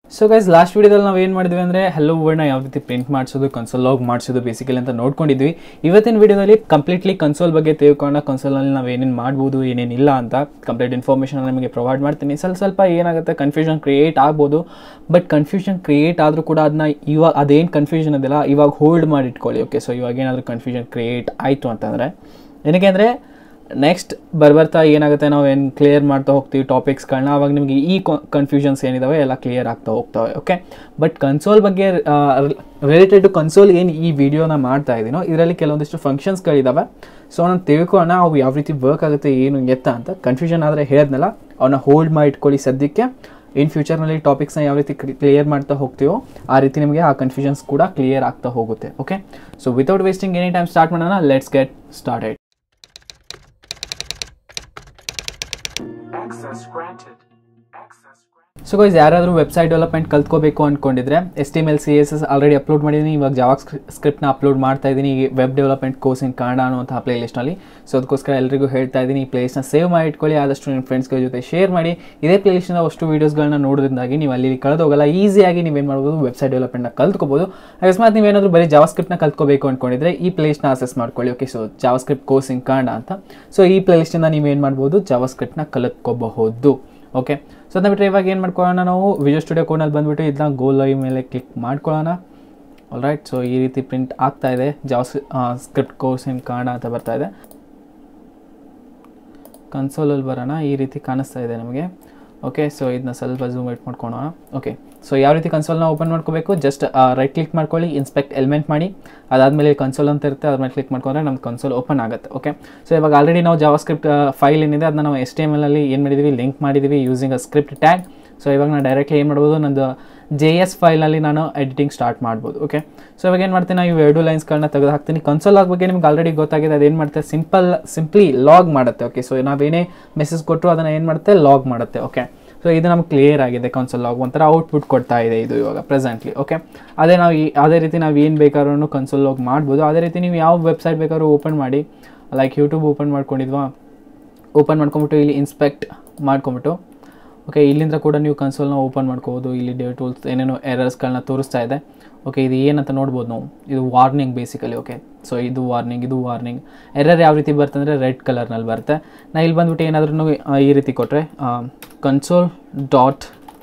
So guys last ವೀಡಿಯೋದಲ್ಲಿ ನಾವು ಏನು ಮಾಡಿದ್ವಿ ಅಂದರೆ ಹೆಲೋ ವರ್ಡ್ನ ಯಾವ ರೀತಿ ಪ್ರಿಂಟ್ ಮಾಡಿಸೋದು ಕನ್ಸೋಲ್ ಲಾಗ್ ಮಾಡಿಸೋದು ಬೇಸಿಕಲಿ ಅಂತ ನೋಡ್ಕೊಂಡಿದ್ವಿ ಇವತ್ತಿನ ವೀಡಿಯೋದಲ್ಲಿ ಕಂಪ್ಲೀಟ್ಲಿ ಕನ್ಸೋಲ್ ಬಗ್ಗೆ ತಿಳ್ಕೊಂಡು ಕನ್ಸೋಲಲ್ಲಿ ನಾವು ಏನೇನು ಮಾಡ್ಬೋದು ಏನೇನಿಲ್ಲ ಅಂತ ಕಂಪ್ಲೀಟ್ ಇನ್ಫಾರ್ಮೇಷನ್ ನಿಮಗೆ ಪ್ರೊವೈಡ್ ಮಾಡ್ತೀನಿ ಸ್ವಲ್ಪ ಸ್ವಲ್ಪ ಏನಾಗುತ್ತೆ ಕನ್ಫ್ಯೂಷನ್ ಕ್ರಿಯೇಟ್ ಆಗ್ಬೋದು ಬಟ್ ಕನ್ಫ್ಯೂಷನ್ ಕ್ರಿಯೇಟ್ ಆದರೂ ಕೂಡ ಅದನ್ನ ಇವಾಗ ಅದೇನು ಕನ್ಫ್ಯೂಷನ್ ಅದೆಲ್ಲ ಇವಾಗ ಹೋಲ್ಡ್ ಮಾಡಿ ಇಟ್ಕೊಳ್ಳಿ ಓಕೆ ಸೊ ಇವಾಗ ಏನಾದರೂ ಕನ್ಫ್ಯೂಷನ್ ಕ್ರಿಯೇಟ್ ಆಯಿತು ಅಂತಂದರೆ ಏನಕ್ಕೆ ಅಂದರೆ ನೆಕ್ಸ್ಟ್ ಬರ್ಬರ್ತಾ ಏನಾಗುತ್ತೆ ನಾವು ಏನು ಕ್ಲಿಯರ್ ಮಾಡ್ತಾ ಹೋಗ್ತೀವಿ ಟಾಪಿಕ್ಸ್ಗಳನ್ನ ಅವಾಗ ನಿಮಗೆ ಈ ಕನ್ಫ್ಯೂಷನ್ಸ್ ಏನಿದಾವೆ ಎಲ್ಲ ಕ್ಲಿಯರ್ ಆಗ್ತಾ ಹೋಗ್ತವೆ ಓಕೆ ಬಟ್ ಕನ್ಸೋಲ್ ಬಗ್ಗೆ ರಿಲೇಟೆಡ್ ಟು ಕನ್ಸೋಲ್ ಏನು ಈ ವಿಡಿಯೋನ ಮಾಡ್ತಾ ಇದ್ದೀನೋ ಇದರಲ್ಲಿ ಕೆಲವೊಂದಿಷ್ಟು ಫಂಕ್ಷನ್ಸ್ಗಳಿದ್ದಾವೆ ಸೊ ನಾನು ತಿಳ್ಕೊಳ್ಳೋಣ ಅವು ಯಾವ ರೀತಿ ವರ್ಕ್ ಆಗುತ್ತೆ ಏನು ಎತ್ತ ಅಂತ ಕನ್ಫ್ಯೂಷನ್ ಆದರೆ ಹೇಳಿದ್ನಲ್ಲ ಅವನ್ನ ಹೋಲ್ಡ್ ಮಾಡಿ ಇಟ್ಕೊಳ್ಳಿ ಸದ್ಯಕ್ಕೆ ಇನ್ ಫ್ಯೂಚರ್ನಲ್ಲಿ ಟಾಪಿಕ್ಸ್ನ ಯಾವ ರೀತಿ ಕ್ಲಿಯರ್ ಮಾಡ್ತಾ ಹೋಗ್ತೀವೋ ಆ ರೀತಿ ನಿಮಗೆ ಆ ಕನ್ಫ್ಯೂಷನ್ಸ್ ಕೂಡ ಕ್ಲಿಯರ್ ಆಗ್ತಾ ಹೋಗುತ್ತೆ okay so without wasting any time start ಮಾಡೋಣ let's get started Access granted. Access granted. So guys ಯಾರಾದರೂ ವೆಬ್ಸೈಟ್ ಡೆವಲಪ್ಮೆಂಟ್ ಕಲ್ತ್ಕೋಬೇಕು ಅಂದ್ಕೊಂಡಿದ್ರೆ H T M L C S S already upload ಮಾಡಿದ್ದೀನಿ ಇವಾಗ ಜಾವಾ ಸ್ಕ್ರಿಪ್ಟ್ನ ಅಪ್ಲೋಡ್ ಮಾಡ್ತಾ ಇದ್ದೀನಿ ಈ web development course in Kannada ಅನ್ನುವಂಥ ಪ್ಲೇ ಲಿಸ್ಟ್ನಲ್ಲಿ ಸೊ ಅದಕ್ಕೋಸ್ಕರ ಎಲ್ಲರಿಗೂ ಹೇಳ್ತಾ ಇದ್ದೀನಿ ಈ ಪ್ಲೇಸ್ನ ಸೇವ್ ಮಾಡಿ ಇಟ್ಕೊಳ್ಳಿ ಆದಷ್ಟು ನಿಮ್ಮ ಫ್ರೆಂಡ್ಸ್ಗಳ ಜೊತೆ ಶೇರ್ ಮಾಡಿ ಇದೇ ಪ್ಲೇ ಲಿಸ್ಟಿಂದ ಅಷ್ಟು ವೀಡಿಯೋಸ್ಗಳನ್ನ ನೋಡೋದ್ರಿಂದಾಗಿ ನೀವು ಅಲ್ಲಿ ಕಳೆದೋಗಲ್ಲ ಈಸಿಯಾಗಿ ನೀವೇನು ಮಾಡ್ಬೋದು ವೆಬ್ಸೈಟ್ ಡೆವಲಪ್ಮೆಂಟ್ನ ಕಲ್ತ್ಕೋಬೋದು ಅಕಸ್ಮಾತ್ ನೀವೇನಾದರೂ ಬರೀ ಜಾವಾ ಸ್ಕ್ರಿಪ್ಟ್ನ ಕಲ್ತ್ಕೋಬೇಕು ಅಂದ್ಕೊಂಡಿದ್ರೆ ಈ ಪ್ಲೇಸ್ನ ಅಸೆಸ್ ಮಾಡ್ಕೊಳ್ಳಿ okay so JavaScript course in Kannada ಅಂತ ಸೊ ಈ ಪ್ಲೇ ಲಿಸ್ಟಿಂದ ನೀವೇನು ಮಾಡ್ಬೋದು ಜಾವಾ ಸ್ಕ್ರಿಪ್ಟ್ನ ಕಲಿತ್ಕೋಬಹುದು ಓಕೆ ಸೊ ಅದನ್ನ ಬಿಟ್ಟರೆ ಇವಾಗ ಏನು ಮಾಡ್ಕೊಳ್ಳೋಣ ನಾವು ವಿಜಯ್ ಸ್ಟುಡಿಯೋ ಕೋನಲ್ಲಿ ಬಂದುಬಿಟ್ಟು ಇದನ್ನ ಗೋ ಲೈವ್ ಮೇಲೆ ಕ್ಲಿಕ್ ಮಾಡ್ಕೊಳ್ಳೋಣ ಆಲ್ ರೈಟ್ ಸೊ ಈ ರೀತಿ ಪ್ರಿಂಟ್ ಆಗ್ತಾ ಇದೆ ಜಾವ ಸ್ಕ್ರಿಪ್ಟ್ ಕೋರ್ಸ್ ಇನ್ ಕನ್ನಡ ಅಂತ ಬರ್ತಾ ಇದೆ ಕನ್ಸೋಲಲ್ಲಿ ಬರೋಣ ಈ ರೀತಿ ಕಾಣಿಸ್ತಾ ಇದೆ ನಮಗೆ ಓಕೆ ಸೊ ಇದನ್ನ ಸ್ವಲ್ಪ ಝೂಮ್ ಔಟ್ ಮಾಡ್ಕೊಳ್ಳೋಣ ಓಕೆ ಸೊ ಯಾವ ರೀತಿ ಕನ್ಸೋಲ್ನ ಓಪನ್ ಮಾಡ್ಕೋಬೇಕು ಜಸ್ಟ್ ರೈಟ್ ಕ್ಲಿಕ್ ಮಾಡ್ಕೊಳ್ಳಿ ಇನ್ಸ್ಪೆಕ್ಟ್ ಎಲಿಮೆಂಟ್ ಮಾಡಿ ಅದಾದಮೇಲೆ ಕನ್ಸೋಲ್ ಅಂತ ಇರುತ್ತೆ ಅದ್ರ ಮೇಲೆ ಕ್ಲಿಕ್ ಮಾಡ್ಕೊಂಡ್ರೆ ನಮ್ಮ ಕನ್ಸೋಲ್ ಓಪನ್ ಆಗುತ್ತೆ ಓಕೆ ಸೊ ಇವಾಗ ಆಲ್ರೆಡಿ ನಾವು ಜಾವಾ ಸ್ಕ್ರಿಪ್ಟ್ ಫೈಲ್ ಏನಿದೆ ಅದನ್ನ ನಾವು ಎಸ್ ಟಿ ಎಮ್ ಎಲ್ಲಿ ಏನು ಮಾಡಿದ್ದೀವಿ ಲಿಂಕ್ ಮಾಡಿದ್ದೀವಿ using uh script tag so ಇವಾಗ ನಾನು ಡೈರೆಕ್ಟ್ಲಿ ಏನು ಮಾಡ್ಬೋದು ನಂದು ಜೆ ಎಸ್ ಫೈಲಲ್ಲಿ ನಾನು ಎಡಿಟಿಂಗ್ ಸ್ಟಾರ್ಟ್ ಮಾಡ್ಬೋದು ಓಕೆ ಸೊ ಇವಾಗ ಏನು ಮಾಡ್ತೀನಿ ನಾವು ಎರಡು ಲೈನ್ಸ್ಗಳನ್ನ ತೆಗೆದು ಹಾಕ್ತೀನಿ ಕನ್ಸೋಲ್ ಆಗ ಬಗ್ಗೆ ನಿಮ್ಗೆ ಆಲ್ರೆಡಿ ಗೊತ್ತಾಗಿದೆ ಅದೇನು ಮಾಡುತ್ತೆ ಸಿಂಪಲ್ ಸಿಂಪ್ಲಿ ಲಾಗ್ ಮಾಡುತ್ತೆ ಓಕೆ ಸೊ ನಾವೇನೇ ಮೆಸೇಜ್ ಕೊಟ್ಟರು ಅದನ್ನು ಏನು ಮಾಡುತ್ತೆ ಲಾಗ್ ಮಾಡುತ್ತೆ ಓಕೆ ಸೊ ಇದು ನಮ್ಗೆ ಕ್ಲಿಯರ್ ಆಗಿದೆ ಕನ್ಸೋಲ್ ಲಾಗ್ ಒಂಥರ ಔಟ್ಪುಟ್ ಕೊಡ್ತಾ ಇದೆ ಇದು ಇವಾಗ ಪ್ರೆಸೆಂಟ್ಲಿ ಓಕೆ ಅದೇ ನಾವು ಈ ಅದೇ ರೀತಿ ನಾವು ಏನು ಬೇಕಾದ್ರೂ ಕನ್ಸೋಲ್ ಲಾಗ್ ಮಾಡ್ಬೋದು ಅದೇ ರೀತಿ ನೀವು ಯಾವ ವೆಬ್ಸೈಟ್ ಬೇಕಾದ್ರೂ ಓಪನ್ ಮಾಡಿ ಲೈಕ್ ಯೂಟ್ಯೂಬ್ ಓಪನ್ ಮಾಡ್ಕೊಂಡಿದ್ವಾ ಓಪನ್ ಮಾಡ್ಕೊಂಬಿಟ್ಟು ಇಲ್ಲಿ ಇನ್ಸ್ಪೆಕ್ಟ್ ಮಾಡ್ಕೊಂಬಿಟ್ಟು ಓಕೆ ಇಲ್ಲಿಂದ ಕೂಡ ನೀವು ಕನ್ಸೋಲ್ನ ಓಪನ್ ಮಾಡ್ಕೋಬೋದು ಇಲ್ಲಿ ಡೇ ಟೂಲ್ಸ್ ಏನೇನೋ ಎರರ್ಸ್ಗಳನ್ನ ತೋರಿಸ್ತಾ ಇದೆ ಓಕೆ ಇದು ಏನಂತ ನೋಡ್ಬೋದು ನಾವು ಇದು ವಾರ್ನಿಂಗ್ ಬೇಸಿಕಲಿ ಓಕೆ ಸೊ ಇದು ವಾರ್ನಿಂಗ್ ಇದು ವಾರ್ನಿಂಗ್ ಎರರ್ ಯಾವ ರೀತಿ ಬರ್ತಂದರೆ ರೆಡ್ ಕಲರ್ನಲ್ಲಿ ಬರುತ್ತೆ ನಾ ಇಲ್ಲಿ ಬಂದ್ಬಿಟ್ಟು ಏನಾದ್ರೂ ಈ ರೀತಿ ಕೊಟ್ಟರೆ console dot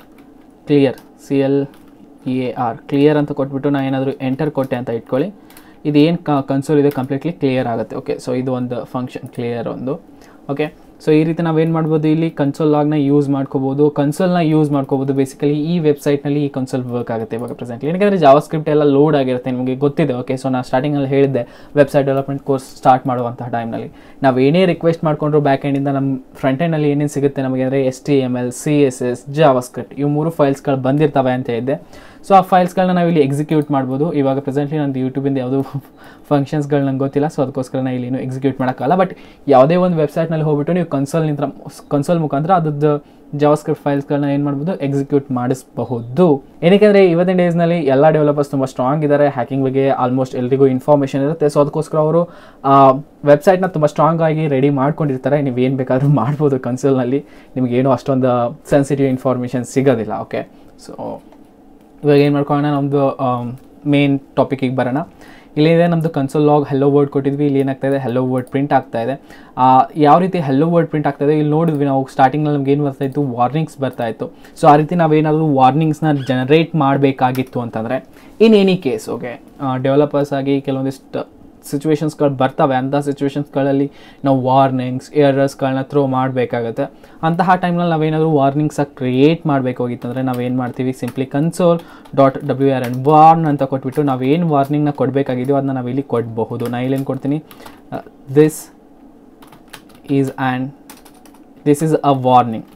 clear C L E A R clear ಅಂತ ಕೊಟ್ಬಿಟ್ಟು ನಾನು ಏನಾದರೂ ಎಂಟರ್ ಕೊಟ್ಟೆ ಅಂತ ಇಟ್ಕೊಳ್ಳಿ ಇದು ಏನು ಕನ್ಸೋಲ್ ಇದೆ ಕಂಪ್ಲೀಟ್ಲಿ ಕ್ಲಿಯರ್ ಆಗುತ್ತೆ ಓಕೆ ಸೊ ಇದು ಒಂದು ಫಂಕ್ಷನ್ ಕ್ಲಿಯರ್ ಒಂದು ಓಕೆ ಸೊ ಈ ರೀತಿ ನಾವೇನು ಮಾಡ್ಬೋದು ಇಲ್ಲಿ ಕನ್ಸೋಲ್ ಲಾಗ್ನ ಯೂಸ್ ಮಾಡ್ಕೋಬೋದು ಕನ್ಸೋಲ್ನ ಯೂಸ್ ಮಾಡ್ಕೋಬೋದು ಬೇಸಿಕಲಿ ಈ ವೆಬ್ಸೈಟ್ನಲ್ಲಿ ಈ ಕನ್ಸೋಲ್ ವರ್ಕ್ ಆಗುತ್ತೆ ಇವಾಗ ಪ್ರೆಸೆಂಟ್ಲಿ ಏನಕ್ಕೆ ಜಾವಾ ಸ್ಕ್ರಿಪ್ಟ್ ಎಲ್ಲ ಲೋಡ್ ಆಗಿರುತ್ತೆ ನಿಮಗೆ ಗೊತ್ತಿದೆ ಓಕೆ ಸೊ ನಾನು ಸ್ಟಾರ್ಟಿಂಗಲ್ಲಿ ಹೇಳಿದ್ದೆ ವೆಬ್ಸೈಟ್ ಡೆವಲಪ್ಮೆಂಟ್ ಕೋರ್ಸ್ ಸ್ಟಾರ್ಟ್ ಮಾಡುವಂತಹ ಟೈಮ್ನಲ್ಲಿ ನಾವು ಏನೇ ರಿಕ್ವೆಸ್ಟ್ ಮಾಡ್ಕೊಂಡ್ರು ಬ್ಯಾಕ್ ಎಂಡಿಂದ ನಮ್ಮ ಫ್ರಂಟ್ ಎಂಡಲ್ಲಿ ಏನೇನು ಸಿಗುತ್ತೆ ನಮಗೆ ಅಂದರೆ H T M L C S S JavaScript ಇವು ಮೂರು ಫೈಲ್ಸ್ಗಳು ಬಂದಿರ್ತವೆ ಅಂತ ಇದ್ದೆ ಸೊ ಆ ಫೈಲ್ಸ್ಗಳನ್ನ ನಾವು ಇಲ್ಲಿ ಎಕ್ಸಿಕ್ಯೂಟ್ ಮಾಡ್ಬೋದು ಇವಾಗ ಪ್ರೆಸೆಂಟ್ಲಿ ನಂದು ಯೂಟ್ಯೂಬಿಂದ ಯಾವುದೂ ಫಂಕ್ಷನ್ಸ್ಗಳು ನಂಗೆ ಗೊತ್ತಿಲ್ಲ ಸೊ ಅದಕ್ಕೋಸ್ಕರ ನಾನು ಇಲ್ಲಿ ಎಕ್ಸಿಕ್ಯೂಟ್ ಮಾಡೋಕ್ಕಲ್ಲ ಬಟ್ ಯಾವುದೇ ಒಂದು ವೆಬ್ಸೈಟ್ನಲ್ಲಿ ಹೋಗ್ಬಿಟ್ಟು ನೀವು ಕನ್ಸೋಲ್ ನಿಂತ್ರ ಕನ್ಸೋಲ್ ಮುಖಾಂತರ ಅದ್ರದ್ದು ಜಾವಾ ಸ್ಕ್ರಿಪ್ಟ್ ಫೈಲ್ಸ್ಗಳನ್ನ ಏನು ಮಾಡ್ಬೋದು ಎಕ್ಸಿಕ್ಯೂಟ್ ಮಾಡಿಸಬಹುದು ಏನಕ್ಕೆ ಇವತ್ತಿನ ಡೇಸ್ನಲ್ಲಿ ಎಲ್ಲ ಡೆವಲಪರ್ಸ್ ತುಂಬ ಸ್ಟ್ರಾಂಗ್ ಇದ್ದಾರೆ ಹ್ಯಾಕಿಂಗ್ ಬಗ್ಗೆ ಆಲ್ಮೋಸ್ಟ್ ಎಲ್ರಿಗೂ ಇನ್ಫಾರ್ಮೇಷನ್ ಇರುತ್ತೆ ಸೊ ಅದಕ್ಕೋಸ್ಕರ ಅವರು ವೆಬ್ಸೈಟ್ನ ತುಂಬ ಸ್ಟ್ರಾಂಗ್ ಆಗಿ ರೆಡಿ ಮಾಡ್ಕೊಂಡಿರ್ತಾರೆ ನೀವು ಏನು ಬೇಕಾದರೂ ಮಾಡ್ಬೋದು ಕನ್ಸೋಲ್ನಲ್ಲಿ ನಿಮಗೇನು ಅಷ್ಟೊಂದು ಸೆನ್ಸಿಟಿವ್ ಇನ್ಫಾರ್ಮೇಷನ್ ಸಿಗೋದಿಲ್ಲ ಓಕೆ ಸೊ ಇವಾಗ ಏನು ಮಾಡ್ಕೊಳ್ಳೋಣ ನಮ್ಮದು ಮೇನ್ ಟಾಪಿಕಿಗೆ ಬರೋಣ ಇಲ್ಲಿದೆ ನಮ್ಮದು ಕನ್ಸೋಲ್ ಲಾಗ್ ಹೆಲ್ಲೋ ವರ್ಡ್ ಕೊಟ್ಟಿದ್ವಿ ಇಲ್ಲಿ ಏನಾಗ್ತಾ ಇದೆ ಹೆಲ್ಲೋ ವರ್ಡ್ ಪ್ರಿಂಟ್ ಆಗ್ತಾ ಇದೆ ಆ, ಯಾವ ರೀತಿ ಹೆಲ್ಲೋ ವರ್ಡ್ ಪ್ರಿಂಟ್ ಆಗ್ತಾ ಇದೆ ಇಲ್ಲಿ ನೋಡಿದ್ವಿ ನಾವು ಸ್ಟಾರ್ಟಿಂಗ್ನಲ್ಲಿ ನಮ್ಗೆ ಏನು ಬರ್ತಾ ಇತ್ತು ವಾರ್ನಿಂಗ್ಸ್ ಬರ್ತಾ ಇತ್ತು ಸೊ ಆ ರೀತಿ ನಾವೇನಾದರೂ ವಾರ್ನಿಂಗ್ಸ್ನ ಜನರೇಟ್ ಮಾಡಬೇಕಾಗಿತ್ತು ಅಂತಂದರೆ in any case okay developers ಆಗಿ ಕೆಲವೊಂದಿಷ್ಟು ಸಿಚುವೇಶನ್ಸ್ಗಳು ಬರ್ತವೆ ಅಂಥ ಸಿಚುವೇಶನ್ಸ್ಗಳಲ್ಲಿ ನಾವು ವಾರ್ನಿಂಗ್ಸ್ ಏರರ್ಸ್ಗಳನ್ನ ಥ್ರೋ ಮಾಡಬೇಕಾಗತ್ತೆ ಅಂತಹ ಟೈಮ್ನಲ್ಲಿ ನಾವೇನಾದರೂ ವಾರ್ನಿಂಗ್ಸಾಗಿ ಕ್ರಿಯೇಟ್ ಮಾಡಬೇಕಾಗಿತ್ತಂದರೆ ನಾವೇನು ಮಾಡ್ತೀವಿ simply console dot W R N warn ಅಂತ ಕೊಟ್ಬಿಟ್ಟು ನಾವೇನು ವಾರ್ನಿಂಗ್ನ ಕೊಡಬೇಕಾಗಿದೆಯೋ ಅದನ್ನ ನಾವಿಲ್ಲಿ ಕೊಡಬಹುದು ನಾ ಇಲ್ಲೇನು ಕೊಡ್ತೀನಿ this is and this is uh warning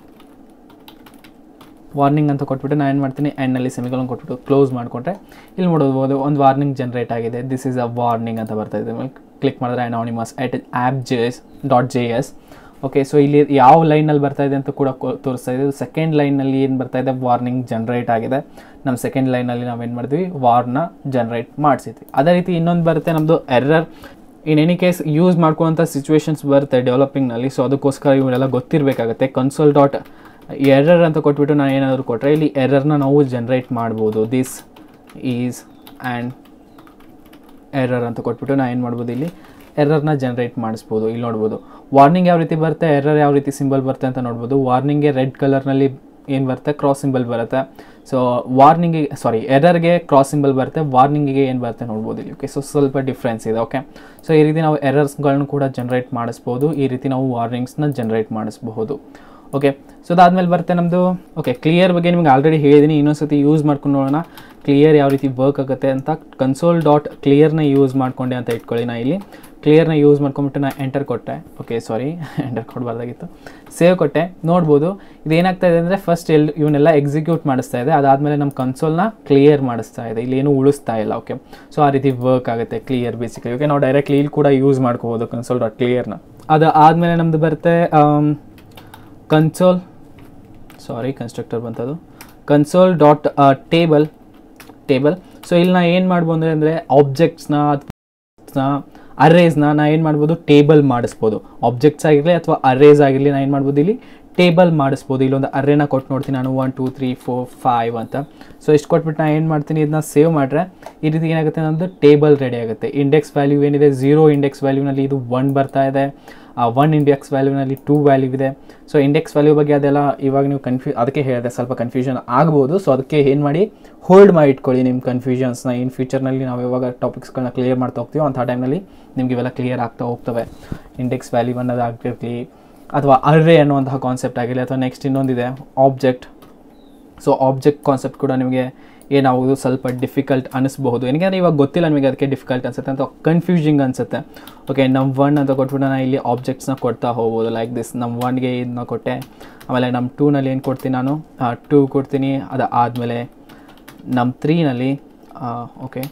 warning ಅಂತ ಕೊಟ್ಬಿಟ್ಟು ನಾನು ಏನು ಮಾಡ್ತೀನಿ ಎಂಡ್ನಲ್ಲಿ ಸೆಮಿಕಲನ್ ಕೊಟ್ಬಿಟ್ಟು ಕ್ಲೋಸ್ ಮಾಡಿಕೊಂಡ್ರೆ ಇಲ್ಲಿ ನೋಡ್ಬೋದು ಒಂದು ವಾರ್ನಿಂಗ್ ಜನ್ರೇಟ್ ಆಗಿದೆ ದಿಸ್ ಈಸ್ ಅ ವಾರ್ನಿಂಗ್ ಅಂತ ಬರ್ತಾ ಇದೆ ಕ್ಲಿಕ್ ಮಾಡಿದ್ರೆ anonymous at app J S dot J S okay so ಇಲ್ಲಿ ಯಾವ ಲೈನಲ್ಲಿ ಬರ್ತಾ ಇದೆ ಅಂತ ಕೂಡ ಕೊ- ತೋರಿಸ್ತಾ ಇದೆ ಸೆಕೆಂಡ್ ಲೈನಲ್ಲಿ ಏನು ಬರ್ತಾ ಇದೆ ವಾರ್ನಿಂಗ್ ಜನ್ರೇಟ್ ಆಗಿದೆ ನಮ್ಮ ಸೆಕೆಂಡ್ ಲೈನಲ್ಲಿ ನಾವೇನು ಮಾಡಿದ್ವಿ ವಾರ್ನ ಜನ್ರೇಟ್ ಮಾಡಿಸಿದ್ವಿ ಅದೇ ರೀತಿ ಇನ್ನೊಂದು ಬರುತ್ತೆ ನಮ್ಮದು error in any case use ಮಾಡ್ಕೊಳ್ಳೋಂಥ ಸಿಚುವೇಶನ್ಸ್ ಬರುತ್ತೆ ಡೆವಲಪಿಂಗ್ನಲ್ಲಿ ಸೊ ಅದಕ್ಕೋಸ್ಕರ ಇವರೆಲ್ಲ ಗೊತ್ತಿರಬೇಕಾಗುತ್ತೆ ಕನ್ಸೋಲ್ ಡಾಟ್ ಎರರ್ ಅಂತ ಕೊಟ್ಬಿಟ್ಟು ನಾನು ಏನಾದರೂ ಕೊಟ್ಟರೆ ಇಲ್ಲಿ ಎರರ್ನ ನಾವು ಜನ್ರೇಟ್ ಮಾಡ್ಬೋದು ದಿಸ್ ಈಸ್ ಆ್ಯಂಡ್ ಎರರ್ ಅಂತ ಕೊಟ್ಬಿಟ್ಟು ನಾನು ಏನು ಮಾಡ್ಬೋದು ಇಲ್ಲಿ ಎರರ್ನ ಜನ್ರೇಟ್ ಮಾಡಿಸ್ಬೋದು ಇಲ್ಲಿ ನೋಡ್ಬೋದು ವಾರ್ನಿಂಗ್ ಯಾವ ರೀತಿ ಬರುತ್ತೆ ಎರರ್ ಯಾವ ರೀತಿ ಸಿಂಬಲ್ ಬರುತ್ತೆ ಅಂತ ನೋಡ್ಬೋದು ವಾರ್ನಿಂಗ್ಗೆ ರೆಡ್ ಕಲರ್ನಲ್ಲಿ ಏನು ಬರುತ್ತೆ ಕ್ರಾಸ್ ಸಿಂಬಲ್ ಬರುತ್ತೆ ಸೊ ವಾರ್ನಿಂಗಿಗೆ ಸಾರಿ ಎರರ್ಗೆ ಕ್ರಾಸ್ ಸಿಂಬಲ್ ಬರುತ್ತೆ ವಾರ್ನಿಂಗಿಗೆ ಏನು ಬರುತ್ತೆ ನೋಡ್ಬೋದು ಇಲ್ಲಿ ಓಕೆ ಸೊ ಸ್ವಲ್ಪ ಡಿಫ್ರೆನ್ಸ್ ಇದೆ ಓಕೆ ಸೊ ಈ ರೀತಿ ನಾವು ಎರರ್ಸ್ಗಳನ್ನ ಕೂಡ ಜನ್ರೇಟ್ ಮಾಡಿಸ್ಬೋದು ಈ ರೀತಿ ನಾವು ವಾರ್ನಿಂಗ್ಸ್ನ ಜನ್ರೇಟ್ ಮಾಡಿಸ್ಬಹುದು ಓಕೆ ಸೊ ಅದಾದಮೇಲೆ ಬರುತ್ತೆ ನಮ್ಮದು ಓಕೆ ಕ್ಲಿಯರ್ ಬಗ್ಗೆ ನಿಮ್ಗೆ ಆಲ್ರೆಡಿ ಹೇಳಿದ್ದೀನಿ ಇನ್ನೊಂದ್ಸತಿ ಯೂಸ್ ಮಾಡ್ಕೊಂಡು ನೋಡೋಣ ಕ್ಲಿಯರ್ ಯಾವ ರೀತಿ ವರ್ಕ್ ಆಗುತ್ತೆ ಅಂತ ಕನ್ಸೋಲ್ ಡಾಟ್ ಕ್ಲಿಯರ್ನ ಯೂಸ್ ಮಾಡ್ಕೊಂಡೆ ಅಂತ ಇಟ್ಕೊಳ್ಳಿ ನಾ ಇಲ್ಲಿ ಕ್ಲಿಯರ್ನ ಯೂಸ್ ಮಾಡ್ಕೊಂಬಿಟ್ಟು ನಾನು ಎಂಟರ್ ಕೊಟ್ಟೆ ಓಕೆ ಸಾರಿ ಎಂಟರ್ ಕೊಡಬಾರ್ದಾಗಿತ್ತು ಸೇವ್ ಕೊಟ್ಟೆ ನೋಡ್ಬೋದು ಇದೇನಾಗ್ತಾ ಇದೆ ಅಂದರೆ ಫಸ್ಟ್ ಎಲ್ ಇವನ್ನೆಲ್ಲ ಎಕ್ಸಿಕ್ಯೂಟ್ ಮಾಡಿಸ್ತಾ ಇದೆ ಅದಾದಮೇಲೆ ನಮ್ಮ ಕನ್ಸೋಲ್ನ ಕ್ಲಿಯರ್ ಮಾಡಿಸ್ತಾ ಇದೆ ಇಲ್ಲಿ ಏನು ಉಳಿಸ್ತಾ ಇಲ್ಲ ಓಕೆ ಸೊ ಆ ರೀತಿ ವರ್ಕ್ ಆಗುತ್ತೆ ಕ್ಲಿಯರ್ ಬೇಸಿಕಲಿ ಓಕೆ ನಾವು ಡೈರೆಕ್ಟ್ಲಿ ಇಲ್ಲಿ ಕೂಡ ಯೂಸ್ ಮಾಡ್ಕೋಬೋದು ಕನ್ಸೋಲ್ ಡಾಟ್ ಕ್ಲಿಯರ್ನ ಅದು ಆದಮೇಲೆ ನಮ್ಮದು ಬರುತ್ತೆ ಕನ್ಸೋಲ್ ಸಾರಿ ಕನ್ಸ್ಟ್ರಕ್ಟರ್ ಬಂತದು console dot table table so ಇಲ್ಲಿ ನಾ ಏನು ಮಾಡ್ಬೋದು ಅಂದರೆ ಆಬ್ಜೆಕ್ಟ್ಸ್ನ ಅಥವಾ ಅರೇಸ್ನ ನಾ ಏನು ಮಾಡ್ಬೋದು ಟೇಬಲ್ ಮಾಡಿಸ್ಬೋದು ಆಬ್ಜೆಕ್ಟ್ಸ್ ಆಗಿರಲಿ ಅಥವಾ ಅರೇಸ್ ಆಗಿರಲಿ ನಾ ಏನು ಮಾಡ್ಬೋದು ಇಲ್ಲಿ ಟೇಬಲ್ ಮಾಡಿಸ್ಬೋದು ಇಲ್ಲೊಂದು ಅರೇನ ಕೊಟ್ಟು ನೋಡ್ತೀನಿ ನಾನು one two three four five ಅಂತ ಸೊ ಇಷ್ಟು ಕೊಟ್ಬಿಟ್ಟು ನಾನು ಏನು ಮಾಡ್ತೀನಿ ಇದನ್ನ ಸೇವ್ ಮಾಡಿದ್ರೆ ಈ ರೀತಿ ಏನಾಗುತ್ತೆ ನಮ್ಮದು ಟೇಬಲ್ ರೆಡಿ ಆಗುತ್ತೆ ಇಂಡೆಕ್ಸ್ ವ್ಯಾಲ್ಯೂ ಏನಿದೆ ಝೀರೋ ಇಂಡೆಕ್ಸ್ ವ್ಯಾಲ್ಯೂನಲ್ಲಿ ಇದು ಒನ್ ಬರ್ತಾ ಇದೆ ಒನ್ ಇಂಡೆಕ್ಸ್ ವ್ಯಾಲ್ಯೂನಲ್ಲಿ ಟೂ ವ್ಯಾಲ್ಯೂ ಇದೆ ಸೊ ಇಂಡೆಕ್ಸ್ ವ್ಯಾಲ್ಯೂ ಬಗ್ಗೆ ಅದೆಲ್ಲ ಇವಾಗ ನೀವು ಕನ್ಫ್ಯೂ ಅದಕ್ಕೆ ಹೇಳಿದೆ ಸ್ವಲ್ಪ ಕನ್ಫ್ಯೂಷನ್ ಆಗ್ಬೋದು ಸೊ ಅದಕ್ಕೆ ಏನು ಮಾಡಿ ಹೋಲ್ಡ್ ಮಾಡಿ ಇಟ್ಕೊಳ್ಳಿ ನಿಮ್ಮ ಕನ್ಫ್ಯೂಷನ್ಸ್ನ ಇನ್ ಫ್ಯೂಚರ್ನಲ್ಲಿ ನಾವು ಯಾವಾಗ ಟಾಪಿಕ್ಸ್ಗಳನ್ನ ಕ್ಲಿಯರ್ ಮಾಡ್ತಾ ಹೋಗ್ತೀವೋ ಅಂಥ ಟೈಮ್ನಲ್ಲಿ ನಿಮ್ಗೆ ಇವೆಲ್ಲ ಕ್ಲಿಯರ್ ಆಗ್ತಾ ಹೋಗ್ತವೆ ಇಂಡೆಕ್ಸ್ ವ್ಯಾಲ್ಯೂ ಅನ್ನೋದಾಗಿರಲಿ ಅಥವಾ ಅರ್ರೇ ಅನ್ನುವಂತಹ ಕಾನ್ಸೆಪ್ಟ್ ಆಗಿರಲಿ ಅಥವಾ ನೆಕ್ಸ್ಟ್ ಇನ್ನೊಂದಿದೆ ಆಬ್ಜೆಕ್ಟ್ ಸೊ ಆಬ್ಜೆಕ್ಟ್ ಕಾನ್ಸೆಪ್ಟ್ ಕೂಡ ನಿಮಗೆ ಏನಾಗೋದು ಸ್ವಲ್ಪ ಡಿಫಿಕಲ್ಟ್ ಅನಿಸ್ಬಹುದು ಏನಕ್ಕೆ ಇವಾಗ ಗೊತ್ತಿಲ್ಲ ನಿಮಗೆ ಅದಕ್ಕೆ ಡಿಫಿಕಲ್ಟ್ ಅನ್ಸುತ್ತೆ ಅಂತ ಕನ್ಫ್ಯೂಸಿಂಗ್ ಅನಿಸುತ್ತೆ ಓಕೆ ನಮ್ಮ ಒನ್ ಅಂತ ಕೊಟ್ಬಿಟ್ಟು ನಾನು ಇಲ್ಲಿ ಆಬ್ಜೆಕ್ಟ್ಸ್ನ ಕೊಡ್ತಾ ಹೋಗ್ಬೋದು ಲೈಕ್ ದಿಸ್ ನಮ್ಮ ಒನ್ಗೆ ಇದನ್ನ ಕೊಟ್ಟೆ ಆಮೇಲೆ ನಮ್ಮ ಟೂನಲ್ಲಿ ಏನು ಕೊಡ್ತೀನಿ ನಾನು ಟೂ ಕೊಡ್ತೀನಿ ಅದು ಆದಮೇಲೆ ನಮ್ಮ ತ್ರೀನಲ್ಲಿ ಓಕೆ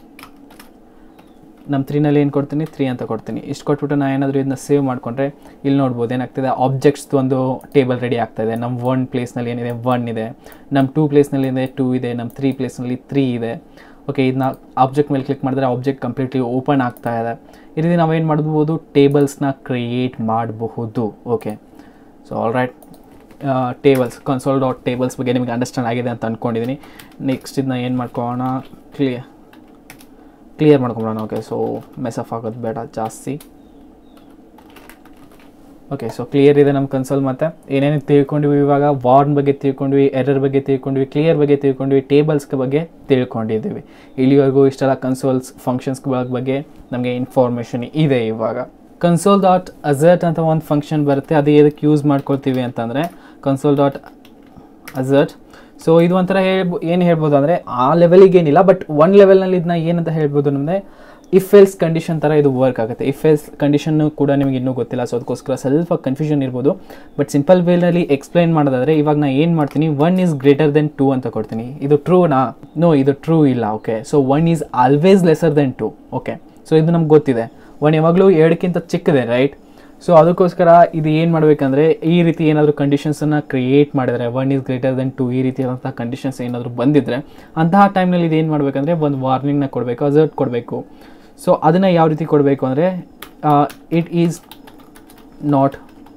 ನಮ್ಮ ತ್ರೀನಲ್ಲಿ ಏನು ಕೊಡ್ತೀನಿ ತ್ರೀ ಅಂತ ಕೊಡ್ತೀನಿ ಇಷ್ಟು ಕೊಟ್ಬಿಟ್ಟು ನಾನು ಏನಾದರೂ ಇದನ್ನ ಸೇವ್ ಮಾಡಿಕೊಂಡ್ರೆ ಇಲ್ಲಿ ನೋಡ್ಬೋದು ಏನಾಗ್ತಿದೆ ಆಬ್ಜೆಕ್ಟ್ಸ್ದು ಒಂದು ಟೇಬಲ್ ರೆಡಿ ಆಗ್ತಾಯಿದೆ ನಮ್ಮ ಒನ್ ಪ್ಲೇಸ್ನಲ್ಲಿ ಏನಿದೆ ಒನ್ ಇದೆ ನಮ್ಮ ಟೂ ಪ್ಲೇಸ್ನಲ್ಲಿ ಇದೆ ಟೂ ಇದೆ ನಮ್ಮ ತ್ರೀ ಪ್ಲೇಸ್ನಲ್ಲಿ ತ್ರೀ ಇದೆ ಓಕೆ ಇದನ್ನ ಆಬ್ಜೆಕ್ಟ್ ಮೇಲೆ ಕ್ಲಿಕ್ ಮಾಡಿದ್ರೆ ಆಬ್ಜೆಕ್ಟ್ ಕಂಪ್ಲೀಟ್ಲಿ ಓಪನ್ ಆಗ್ತಾ ಇದೆ ಈ ರೀತಿ ನಾವೇನು ಮಾಡ್ಬೋದು ಟೇಬಲ್ಸ್ನ ಕ್ರಿಯೇಟ್ ಮಾಡಬಹುದು okay so all right tables console dot tables ಬಗ್ಗೆ ನಿಮಗೆ ಅಂಡರ್ಸ್ಟ್ಯಾಂಡ್ ಆಗಿದೆ ಅಂತ ಅಂದ್ಕೊಂಡಿದ್ದೀನಿ ನೆಕ್ಸ್ಟ್ ಇದನ್ನ ಏನು ಮಾಡ್ಕೊಳ್ಳೋಣ ಕ್ಲಿಯರ್ ಕ್ಲಿಯರ್ ಮಾಡ್ಕೊಂಬಿಡೋಣ ಓಕೆ ಸೊ ಮೆಸಫ್ ಆಗೋದು ಬೇಡ ಜಾಸ್ತಿ ಓಕೆ ಸೊ ಕ್ಲಿಯರ್ ಇದೆ ನಮ್ಮ ಕನ್ಸೋಲ್ ಮತ್ತು ಏನೇನು ತಿಳ್ಕೊಂಡ್ವಿ ಇವಾಗ ವಾರ್ನ್ ಬಗ್ಗೆ ತಿಳ್ಕೊಂಡ್ವಿ ಎರರ್ ಬಗ್ಗೆ ತಿಳ್ಕೊಂಡ್ವಿ ಕ್ಲಿಯರ್ ಬಗ್ಗೆ ತಿಳ್ಕೊಂಡ್ವಿ ಟೇಬಲ್ಸ್ ಬಗ್ಗೆ ತಿಳ್ಕೊಂಡಿದ್ದೀವಿ ಇಲ್ಲಿವರೆಗೂ ಇಷ್ಟೆಲ್ಲ ಕನ್ಸೋಲ್ಸ್ ಫಂಕ್ಷನ್ಸ್ ಬಗ್ಗೆ ನಮಗೆ ಇನ್ಫಾರ್ಮೇಷನ್ ಇದೆ ಇವಾಗ ಕನ್ಸೋಲ್ ಡಾಟ್ ಅಸರ್ಟ್ ಅಂತ ಒಂದು ಫಂಕ್ಷನ್ ಬರುತ್ತೆ ಅದು ಎದಕ್ಕೆ ಯೂಸ್ ಮಾಡ್ಕೊಳ್ತೀವಿ ಅಂತಂದರೆ ಕನ್ಸೋಲ್ ಡಾಟ್ ಅಸರ್ಟ್ ಸೊ ಇದು ಒಂಥರ ಹೇಳ್ಬೋ ಏನು ಹೇಳ್ಬೋದು ಅಂದರೆ ಆ ಲೆವೆಲಿಗೆ ಏನಿಲ್ಲ ಬಟ್ ಒನ್ ಲೆವೆಲ್ನಲ್ಲಿ ಇದನ್ನ ಏನಂತ ಹೇಳ್ಬೋದು ಅಂದರೆ ಇಫ್ ಎಲ್ಸ್ ಕಂಡೀಷನ್ ಥರ ಇದು ವರ್ಕ್ ಆಗುತ್ತೆ ಇಫ್ ಎಲ್ಸ್ ಕಂಡೀಷನ್ನು ಕೂಡ ನಿಮಗೆ ಇನ್ನೂ ಗೊತ್ತಿಲ್ಲ ಸೊ ಅದಕ್ಕೋಸ್ಕರ ಸ್ವಲ್ಪ ಕನ್ಫ್ಯೂಷನ್ ಇರ್ಬೋದು ಬಟ್ ಸಿಂಪಲ್ ವೇನಲ್ಲಿ ಎಕ್ಸ್ಪ್ಲೈನ್ ಮಾಡೋದಾದರೆ ಇವಾಗ ನಾನು ಏನು ಮಾಡ್ತೀನಿ one is greater than two ಅಂತ ಕೊಡ್ತೀನಿ ಇದು ಟ್ರೂನಾ ನೋ ಇದು ಟ್ರೂ ಇಲ್ಲ okay so one is always lesser than two okay so ಇದು ನಮ್ಗೆ ಗೊತ್ತಿದೆ ಒನ್ ಯಾವಾಗಲೂ ಎರಡಕ್ಕಿಂತ ಚಿಕ್ಕದೆ ರೈಟ್ ಸೊ ಅದಕ್ಕೋಸ್ಕರ ಇದು ಏನು ಮಾಡಬೇಕಂದ್ರೆ ಈ ರೀತಿ ಏನಾದರೂ ಕಂಡೀಷನ್ಸನ್ನು ಕ್ರಿಯೇಟ್ ಮಾಡಿದರೆ one is greater than two ಈ ರೀತಿಯಾದಂಥ ಕಂಡೀಷನ್ಸ್ ಏನಾದರೂ ಬಂದಿದ್ದರೆ ಅಂತಹ ಟೈಮ್ನಲ್ಲಿ ಇದು ಏನು ಮಾಡಬೇಕಂದ್ರೆ ಒಂದು ವಾರ್ನಿಂಗ್ನ ಕೊಡಬೇಕು ಅಸರ್ಟ್ ಕೊಡಬೇಕು ಸೊ ಅದನ್ನು ಯಾವ ರೀತಿ ಕೊಡಬೇಕು ಅಂದರೆ ಇಟ್ ಈಸ್ ನಾಟ್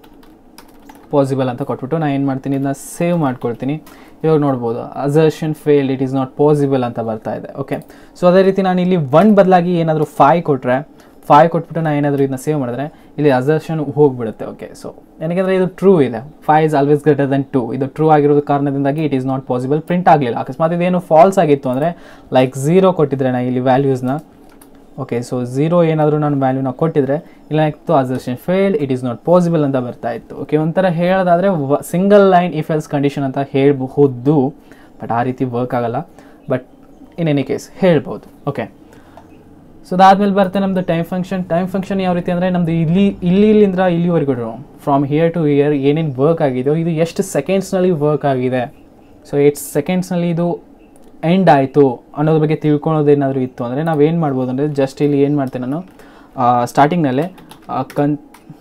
ಪಾಸಿಬಲ್ ಅಂತ ಕೊಟ್ಬಿಟ್ಟು ನಾನು ಏನು ಮಾಡ್ತೀನಿ ಇದನ್ನ ಸೇವ್ ಮಾಡ್ಕೊಳ್ತೀನಿ ಇವಾಗ ನೋಡ್ಬೋದು assertion fail it is not possible ಅಂತ ಬರ್ತಾ ಇದೆ ಓಕೆ ಸೊ ಅದೇ ರೀತಿ ನಾನು ಇಲ್ಲಿ ಒನ್ ಬದಲಾಗಿ ಏನಾದರೂ ಫೈ ಕೊಟ್ಟರೆ ಫೈ ಕೊಟ್ಬಿಟ್ಟು ನಾನು ಏನಾದರೂ ಇದನ್ನ ಸೇವ್ ಮಾಡಿದ್ರೆ ಇಲ್ಲಿ ಅಸರ್ಷನ್ ಹೋಗ್ಬಿಡುತ್ತೆ ಓಕೆ ಸೊ ನನಗಂದರೆ ಇದು ಟ್ರೂ ಇದೆ five is always greater than two ಇದು ಟ್ರೂ ಆಗಿರೋದು ಕಾರಣದಿಂದಾಗಿ it is not possible print ಆಗಲಿಲ್ಲ ಅಕಸ್ಮಾತ್ ಇದೇನು ಫಾಲ್ಸ್ ಆಗಿತ್ತು ಅಂದರೆ ಲೈಕ್ ಝೀರೋ ಕೊಟ್ಟಿದ್ರೆ ನಾನು ಇಲ್ಲಿ ವ್ಯಾಲ್ಯೂಸ್ನ ಓಕೆ ಸೊ ಝೀರೋ ಏನಾದರೂ ನಾನು ವ್ಯಾಲ್ಯೂನ ಕೊಟ್ಟಿದ್ರೆ ಇಲ್ಲ ಇತ್ತು assertion failed it is not possible ಅಂತ ಬರ್ತಾ ಇತ್ತು ಓಕೆ ಒಂಥರ ಹೇಳೋದಾದರೆ single line if else condition ಅಂತ ಹೇಳಬಹುದು ಬಟ್ ಆ ರೀತಿ ವರ್ಕ್ ಆಗಲ್ಲ ಬಟ್ ಇನ್ ಎನಿ ಕೇಸ್ ಹೇಳ್ಬೋದು ಓಕೆ ಸೊ ಅದಾದ್ಮೇಲೆ ಬರುತ್ತೆ ನಮ್ಮದು ಟೈಮ್ ಫಂಕ್ಷನ್ ಟೈಮ್ ಫಂಕ್ಷನ್ ಯಾವ ರೀತಿ ಅಂದರೆ ನಮ್ಮದು ಇಲ್ಲಿ ಇಲ್ಲಿ ಇಲ್ಲಿಂದ ಇಲ್ಲಿವರೆಗೂ ಫ್ರಮ್ ಹಿಯರ್ ಟು ಹಿಯರ್ ಏನೇನು ವರ್ಕ್ ಆಗಿದೆಯೋ ಇದು ಎಷ್ಟು ಸೆಕೆಂಡ್ಸ್ನಲ್ಲಿ ವರ್ಕ್ ಆಗಿದೆ ಸೊ ಏಟ್ ಸೆಕೆಂಡ್ಸ್ನಲ್ಲಿ ಇದು ಎಂಡ್ ಆಯಿತು ಅನ್ನೋದ್ರ ಬಗ್ಗೆ ತಿಳ್ಕೊಳೋದೇನಾದರೂ ಇತ್ತು ಅಂದರೆ ನಾವೇನು ಮಾಡ್ಬೋದು ಅಂದರೆ ಜಸ್ಟ್ ಇಲ್ಲಿ ಏನು ಮಾಡ್ತೇನೆ ನಾನು ಸ್ಟಾರ್ಟಿಂಗ್ನಲ್ಲೇ ಕನ್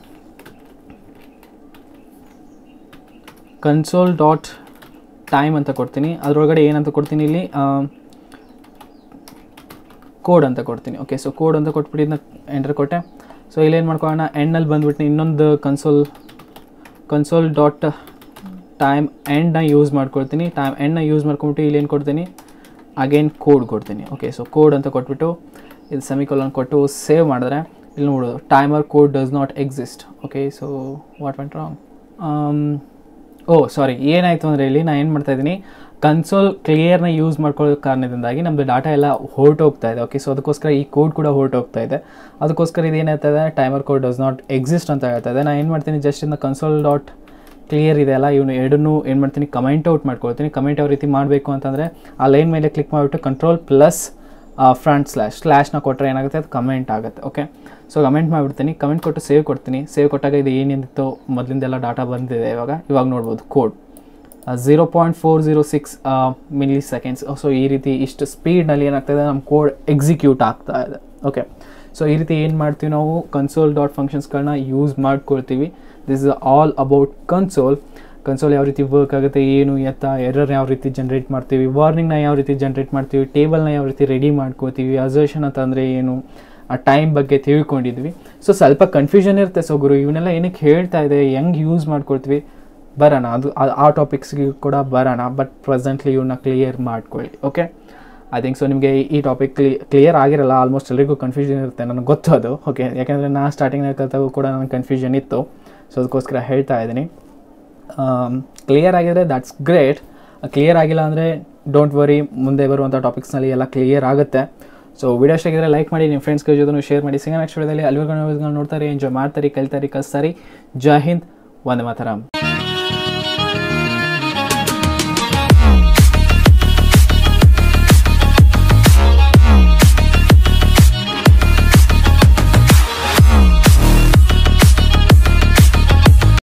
ಕನ್ಸೋಲ್ ಡಾಟ್ ಟೈಮ್ ಅಂತ ಕೊಡ್ತೀನಿ ಅದರೊಳಗಡೆ ಏನಂತ ಕೊಡ್ತೀನಿ ಇಲ್ಲಿ ಕೋಡ್ ಅಂತ ಕೊಡ್ತೀನಿ ಓಕೆ ಸೊ ಕೋಡ್ ಅಂತ ಕೊಟ್ಬಿಟ್ಟು ಇದನ್ನ ಎಂಟರ್ ಕೊಟ್ಟೆ ಸೊ ಇಲ್ಲೇನು ಮಾಡ್ಕೊಳ್ಳೋಣ ಎಂಡ್ನಲ್ಲಿ ಬಂದುಬಿಟ್ಟು ಇನ್ನೊಂದು ಕನ್ಸೋಲ್ ಕನ್ಸೋಲ್ ಡಾಟ್ ಟೈಮ್ ಎಂಡ್ನ ಯೂಸ್ ಮಾಡ್ಕೊಳ್ತೀನಿ ಟೈಮ್ ಎಂಡ್ನ ಯೂಸ್ ಮಾಡ್ಕೊಂಬಿಟ್ಟು ಇಲ್ಲಿ ಏನು ಕೊಡ್ತೀನಿ ಅಗೇನ್ ಕೋಡ್ ಕೊಡ್ತೀನಿ ಓಕೆ ಸೊ ಕೋಡ್ ಅಂತ ಕೊಟ್ಬಿಟ್ಟು ಇದು ಸೆಮಿಕೊಲನ್ ಕೊಟ್ಟು ಸೇವ್ ಮಾಡಿದ್ರೆ ಇಲ್ಲಿ ನೋಡೋದು timer code does not exist okay so what went wrong oh sorry ಏನಾಯಿತು ಅಂದರೆ ಇಲ್ಲಿ ನಾನು ಏನು ಮಾಡ್ತಾಯಿದ್ದೀನಿ ಕನ್ಸೋಲ್ ಕ್ಲಿಯರ್ನ ಯೂಸ್ ಮಾಡ್ಕೊಳ್ಳೋ ಕಾರಣದಿಂದಾಗಿ ನಮ್ಮದು ಡಾಟಾ ಎಲ್ಲ ಹೊರಟೋಗ್ತಾ ಇದೆ ಓಕೆ ಸೊ ಅದಕ್ಕೋಸ್ಕರ ಈ ಕೋಡ್ ಕೂಡ ಹೊರಟೋಗ್ತಾ ಇದೆ ಅದಕ್ಕೋಸ್ಕರ ಇದು ಏನಾಗ್ತದೆ timer code does not exist ಅಂತ ಹೇಳ್ತಾ ಇದೆ ನಾನು ಏನು ಮಾಡ್ತೀನಿ ಜಸ್ಟ್ ಇನ್ನು ಕನ್ಸೋಲ್ ಡಾಟ್ ಕ್ಲಿಯರ್ ಇದೆ ಅಲ್ಲ ಇವನು ಎರಡನ್ನೂ ಏನು ಮಾಡ್ತೀನಿ ಕಮೆಂಟ್ ಔಟ್ ಮಾಡ್ಕೊಳ್ತೀನಿ ಕಮೆಂಟ್ ಯಾವ ರೀತಿ ಮಾಡಬೇಕು ಅಂತಂದರೆ ಆ ಲೈನ್ ಮೇಲೆ ಕ್ಲಿಕ್ ಮಾಡಿಬಿಟ್ಟು ಕಂಟ್ರೋಲ್ ಪ್ಲಸ್ ಫ್ರಂಟ್ ಸ್ಲ್ಯಾಶ್ ಸ್ಲ್ಯಾಶ್ನ ಕೊಟ್ಟರೆ ಏನಾಗುತ್ತೆ ಅದು ಕಮೆಂಟ್ ಆಗುತ್ತೆ ಓಕೆ ಸೊ ಕಮೆಂಟ್ ಮಾಡಿಬಿಡ್ತೀನಿ ಕಮೆಂಟ್ ಕೊಟ್ಟು ಸೇವ್ ಕೊಡ್ತೀನಿ ಸೇವ್ ಕೊಟ್ಟಾಗ ಇದು ಏನೇನಿತ್ತು ಮೊದಲಿಂದೆಲ್ಲ ಡಾಟಾ ಬಂದಿದೆ ಇವಾಗ ಇವಾಗ ನೋಡ್ಬೋದು code zero point four zero six milliseconds so ಈ ರೀತಿ ಇಷ್ಟು ಸ್ಪೀಡ್ನಲ್ಲಿ ಏನಾಗ್ತಾಯಿದೆ ನಮ್ಮ ಕೋಡ್ ಎಕ್ಸಿಕ್ಯೂಟ್ ಆಗ್ತಾ ಇದೆ ಓಕೆ ಸೊ ಈ ರೀತಿ ಏನು ಮಾಡ್ತೀವಿ ನಾವು ಕನ್ಸೋಲ್ ಡಾಟ್ ಫಂಕ್ಷನ್ಸ್ಗಳನ್ನ ಯೂಸ್ ಮಾಡ್ಕೊಳ್ತೀವಿ this is all about console console ಯಾವ ರೀತಿ ವರ್ಕ್ ಆಗುತ್ತೆ ಏನು ಎತ್ತ ಎರರ್ ಯಾವ ರೀತಿ ಜನ್ರೇಟ್ ಮಾಡ್ತೀವಿ ವಾರ್ನಿಂಗ್ನ ಯಾವ ರೀತಿ ಜನ್ರೇಟ್ ಮಾಡ್ತೀವಿ ಟೇಬಲ್ನ ಯಾವ ರೀತಿ ರೆಡಿ ಮಾಡ್ಕೋತೀವಿ ಅಸರ್ಷನ್ ಅಂತಂದರೆ ಏನು ಆ ಟೈಮ್ ಬಗ್ಗೆ ತಿಳ್ಕೊಂಡಿದ್ವಿ ಸೊ ಸ್ವಲ್ಪ ಕನ್ಫ್ಯೂಷನ್ ಇರುತ್ತೆ ಸೊ ಗುರು ಇವನ್ನೆಲ್ಲ ಏನಕ್ಕೆ ಹೇಳ್ತಾ ಇದೆ ಹೆಂಗೆ ಯೂಸ್ ಮಾಡ್ಕೊಳ್ತೀವಿ ಬರೋಣ ಅದು ಆ- ಆ ಟಾಪಿಕ್ಸ್ಗೆ ಕೂಡ ಬರೋಣ ಬಟ್ ಪ್ರೆಸೆಂಟ್ಲಿ ಇವನ್ನ ಕ್ಲಿಯರ್ ಮಾಡ್ಕೊಳ್ಳಿ ಓಕೆ ಐ ಥಿಂಕ್ ಸೊ ನಿಮಗೆ ಈ ಟಾಪಿಕ್ ಕ್ಲಿ ಕ್ಲಿಯರ್ ಆಗಿರಲ್ಲ ಆಲ್ಮೋಸ್ಟ್ ಎಲ್ರಿಗೂ ಕನ್ಫ್ಯೂಷನ್ ಇರುತ್ತೆ ನನಗೆ ಗೊತ್ತು ಅದು ಓಕೆ ಯಾಕೆಂದರೆ ನಾ ಸ್ಟಾರ್ಟಿಂಗ್ನಲ್ಲಿ ಕಲಿತಾಗೂ ಕೂಡ ನನಗೆ ಕನ್ಫ್ಯೂಷನ್ ಇತ್ತು ಸೊ ಅದಕ್ಕೋಸ್ಕರ ಹೇಳ್ತಾ ಇದ್ದೀನಿ ಕ್ಲಿಯರ್ ಆಗಿದ್ರೆ ದಟ್ಸ್ ಗ್ರೇಟ್ ಕ್ಲಿಯರ್ ಆಗಿಲ್ಲ ಅಂದರೆ ಡೋಂಟ್ ವರಿ ಮುಂದೆ ಬರುವಂಥ ಟಾಪಿಕ್ಸ್ನಲ್ಲಿ ಎಲ್ಲ ಕ್ಲಿಯರ್ ಆಗುತ್ತೆ ಸೊ ವಿಡಿಯೋ ಇಷ್ಟ ಆಗಿದ್ರೆ ಲೈಕ್ ಮಾಡಿ ನಿಮ್ಮ ಫ್ರೆಂಡ್ಸ್ಗಳ ಜೊತೆ ಶೇರ್ ಮಾಡಿ ಸಿಂಗ ನೆಕ್ಸ್ಟ್ ವಿಡಿಯೋದಲ್ಲಿ ಅಲ್ಲಿವರೆಗೂ ನೋಡ್ತಾರೆ ಎಂಜಾಯ್ ಮಾಡ್ತಾರೆ ಕಲಿತಾರೆ ಕಲಿಸ್ತಾರೆ ಜೈ ಹಿಂದ್ ವಂದೇ ಮಾತರಂ